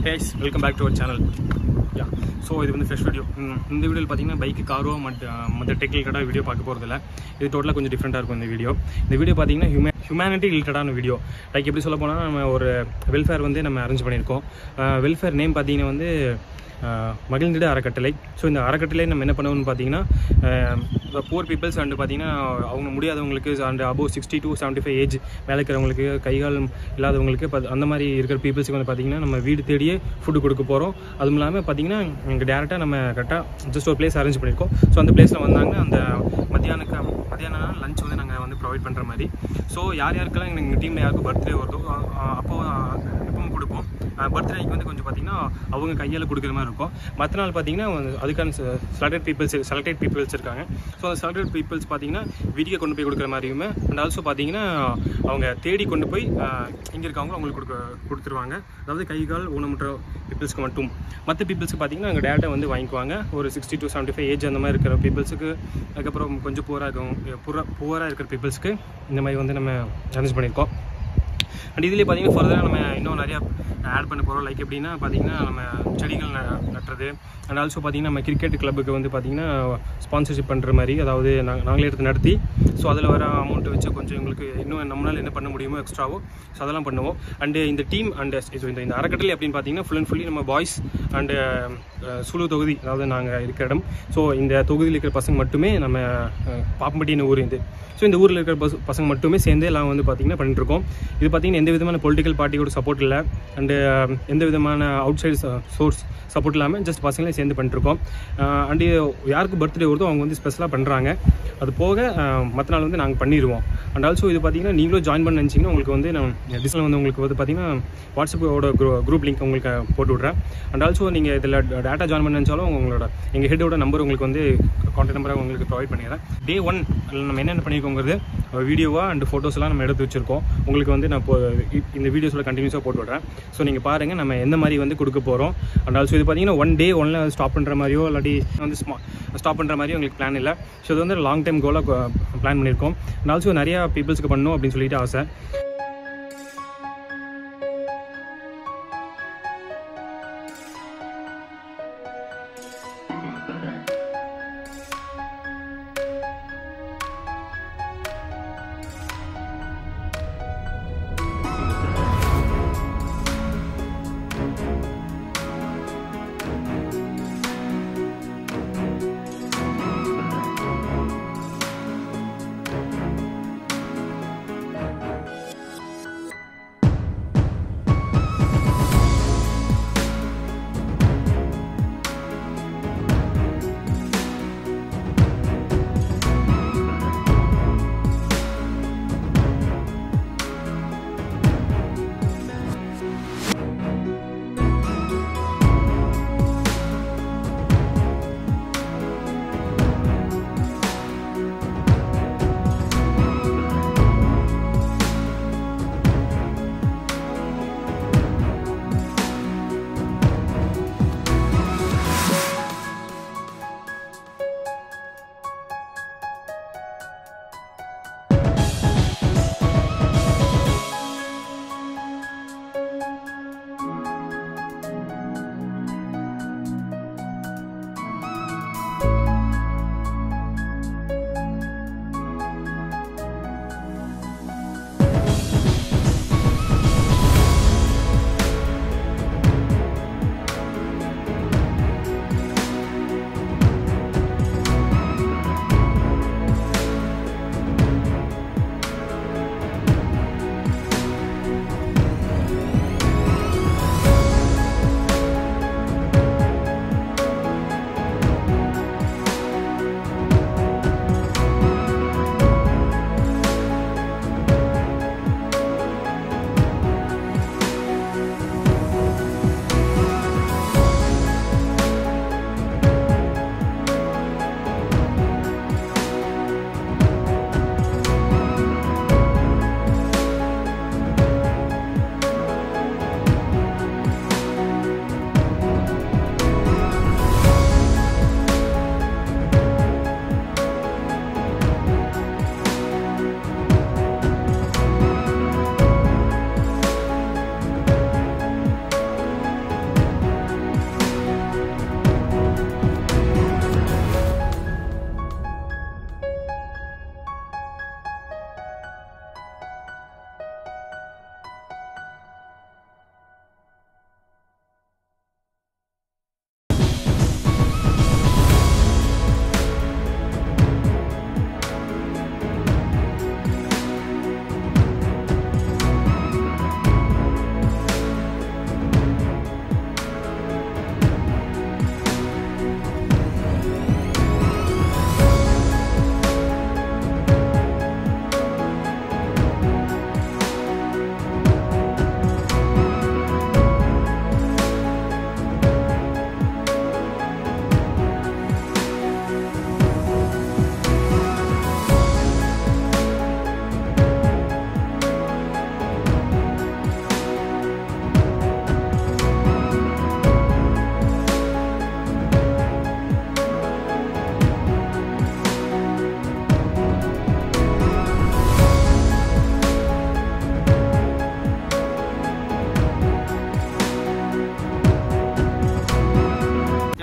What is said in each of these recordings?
has welcome back to our channel yeah so இது வந்து fresh video இந்த வீடியோவில் பார்த்தீங்கன்னா பைக்கு காரோ மற்ற மற்ற டெக்னிக்கலாக வீடியோ பார்க்க போகிறதில்ல இது டோட்டலாக கொஞ்சம் டிஃப்ரெண்ட்டாக இருக்கும் இந்த வீடியோ இந்த வீடியோ பார்த்தீங்கன்னா ஹியூமன் ஹியூமனிட்டி ரிலேட்டடான வீடியோ லைக் எப்படி சொல்ல போனால் நம்ம ஒரு வெல்ஃபேர் வந்து நம்ம அரேஞ்ச் பண்ணியிருக்கோம் வெல்ஃபேர் நேம் பார்த்தீங்கன்னா வந்து அஹ், மகிழ்ந்திட அறக்கட்டளை ஸோ இந்த அறக்கட்டளை நம்ம என்ன பண்ணுவோம்னு பார்த்தீங்கன்னா புவர் பீப்புள்ஸ் அண்டு பார்த்தீங்கன்னா அவங்க முடியாதவங்களுக்கு and above sixty to seventy five age மேலே இருக்கிறவங்களுக்கு கைகால் இல்லாதவங்களுக்கு ப- அந்த மாதிரி இருக்கிற பீப்புள்ஸுக்கு வந்து பார்த்தீங்கன்னா நம்ம வீடு தேடியே ஃபுட்டு கொடுக்க போகிறோம் அதுவும் இல்லாமல் பார்த்தீங்கன்னா இங்கே டேரெக்டாக நம்ம கரெக்டாக ஜஸ்ட் ஒரு பிளேஸ் அரேஞ்ச் பண்ணியிருக்கோம் ஸோ அந்த பிளேஸில் வந்தாங்க அந்த மத்தியானுக்கு மத்தியானம் லஞ்ச் வந்து நாங்கள் வந்து ப்ரொவைட் பண்ணுற மாதிரி ஸோ யார் யாருக்கெல்லாம் எங்கள் டீமில் யாருக்கு பர்த்டே வருதோ அ- அ- அப்போ அ, எப்பவும் கொடுப்போம் பர்த்டேக்கு வந்து கொஞ்சம் பார்த்தீங்கன்னா அவங்க கையால் கொடுக்குற மாதிரி இருக்கும் மற்ற நாள் பார்த்தீங்கன்னா அதுக்கான செலக்டட் பீப்புள்ஸ் செலக்டட் பீப்புள்ஸ் இருக்காங்க ஸோ அந்த செலக்டட் பீப்புள்ஸ் பார்த்தீங்கன்னா வீட்டுக்கு கொண்டு போய் கொடுக்குற மாதிரியுமே அண்ட் ஆல்சோ பார்த்தீங்கன்னா அவங்க தேடி கொண்டு போய் இங்கே இருக்கவங்க அவங்களுக்கு கொடுக்க கொடுத்துருவாங்க அதாவது கை கால் ஊனமுற்ற பீப்புள்ஸ்க்கு மட்டும் மற்ற பீப்புள்ஸ்க்கு பார்த்தீங்கன்னா அங்கே டேட்டா வந்து வாங்கிக்குவாங்க ஒரு sixty to seventy five age அந்த மாதிரி இருக்கிற பீப்புள்ஸுக்கு அதுக்கப்புறம் கொஞ்சம் பூராக இருக்கும் புற பூராக இருக்கிற பீப்புள்ஸ்க்கு இந்த மாதிரி வந்து நம்ம அரேஞ்ச் பண்ணியிருக்கோம் அண்ட் இதுலேயே பார்த்தீங்கன்னா ஃபர்தராக நம்ம இன்னும் நிறையா ஆட் பண்ண போகிறோம் லைக் எப்படின்னா பார்த்தீங்கன்னா நம்ம செடிகள் ந- நட்டுறது அண்ட் ஆல்சோ பார்த்தீங்கன்னா நம்ம கிரிக்கெட் கிளப்புக்கு வந்து பார்த்தீங்கன்னா ஸ்பான்சர்ஷிப் பண்ணுற மாதிரி அதாவது நாங்க- நாங்களே எடுத்து நடத்தி ஸோ அதில் வர அமௌண்ட்டு வச்சு கொஞ்சம் எங்களுக்கு இன்னும் நம்மளால் என்ன பண்ண முடியுமோ எக்ஸ்ட்ராவோ ஸோ அதெல்லாம் பண்ணுவோம் அண்டு இந்த டீம் அண்ட் இந்த இந்த அறக்கட்டளை அப்படின்னு பார்த்தீங்கன்னா ஃபுல் அண்ட் ஃபுல்லி நம்ம பாய்ஸ் அண்டு சுழு தொகுதி அதாவது நாங்கள் இருக்கிற இடம் ஸோ இந்த தொகுதியில் இருக்கிற பசங்க மட்டுமே நம்ம அஹ், பாப்பம்பட்டின்னு ஊர் இது ஸோ இந்த ஊரில் இருக்கிற பச பசங்க மட்டுமே சேர்ந்து எல்லாம் வந்து பார்த்திங்கன்னா பண்ணிட்டு இருக்கோம் இது பார்த்திங்கன்னா எந்த விதமான பொலிட்டிக்கல் பார்ட்டியோட சப்போர்ட் இல்லை அண்டு எந்த விதமான அவுட் சைடு சோர்ஸ் சப்போர்ட் இல்லாமல் ஜஸ்ட் பசங்களே சேர்ந்து பண்ணிட்டுருக்கோம் அண்டு யாருக்கு பர்த்டே வருதோ அவங்க வந்து ஸ்பெஷலாக பண்ணுறாங்க அது போக மற்ற நாள் வந்து நாங்கள் பண்ணிடுவோம் அண்ட் ஆல்சோ இது பார்த்தீங்கன்னா நீங்களும் ஜாயின் பண்ண நினச்சிங்கன்னா உங்களுக்கு வந்து நான் டிஸ்பிளே வந்து உங்களுக்கு வந்து பார்த்தீங்கன்னா வாட்ஸ்அப்போட குரூ குரூப் லிங்க் உங்களுக்கு போட்டு விட்றேன் அண்ட் ஆல்சோ நீங்கள் இதில் டேட்டா ஜாயின் பண்ண நினச்சாலும் உங்களோட எங்கள் ஹெட்டோட நம்பர் உங்களுக்கு வந்து கான்டாக்ட் நம்பரை உங்களுக்கு ப்ரொவைட் பண்ணிடுறேன் டே ஒன் நம்ம என்னென்ன பண்ணியிருக்கோங்கிறது வீடியோவாக அண்ட் ஃபோட்டோஸ்லாம் நம்ம எடுத்து வச்சிருக்கோம் உங்களுக்கு வந்து நான் இப்போ இ- இந்த வீடியோஸில் கண்டினியூஸாக போட்டு விட்றேன் ஸோ நீங்கள் பாருங்கள் நம்ம எந்த மாதிரி வந்து கொடுக்க போகிறோம் அண்ட் ஆல்சோ இது பார்த்தீங்கன்னா ஒன் டே ஒன்ல ஸ்டாப் பண்ணுற மாதிரியோ இல்லாட்டி வந்து ஸ்டாப் பண்ணுற மாதிரியோ உங்களுக்கு பிளான் இல்லை ஸோ இது வந்து லாங் டைம் கோலாக பிளான் பண்ணியிருக்கோம் அண்ட் ஆல்சோ நிறையா பீப்புள்ஸ்க்கு பண்ணணும் அப்படின்னு சொல்லிட்டு ஆசை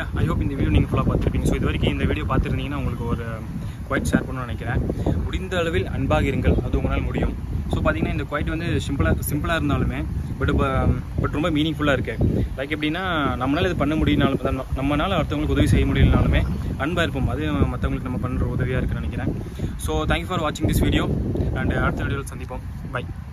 ஐ ஹோப் இந்த வீடியோ நீங்கள் ஃபுல்லாக பார்த்துருப்பீங்க ஸோ இது வரைக்கும் இந்த வீடியோ பார்த்துருந்தீங்கன்னா உங்களுக்கு ஒரு குவைட் ஷேர் பண்ணணும்னு நினைக்கிறேன் முடிந்த அளவில் அன்பாக இருங்கள் அது உங்களால் முடியும் ஸோ பார்த்தீங்கன்னா இந்த குவைட் வந்து சிம்பிளாக சிம்பிளாக இருந்தாலுமே பட் பட் ரொம்ப மீனிங்ஃபுல்லாக இருக்குது லைக் எப்படின்னா நம்மளால் இது பண்ண முடியினாலும் நம்ம- நம்மனால அடுத்தவங்களுக்கு உதவி செய்ய முடியலனாலுமே அன்பாக இருப்போம் அது மற்றவங்களுக்கு நம்ம பண்ணுற உதவியாக இருக்குன்னு நினைக்கிறேன் ஸோ தேங்க்யூ ஃபார் வாட்சிங் திஸ் வீடியோ அண்ட் அடுத்த வீடியோவில் சந்திப்போம் பை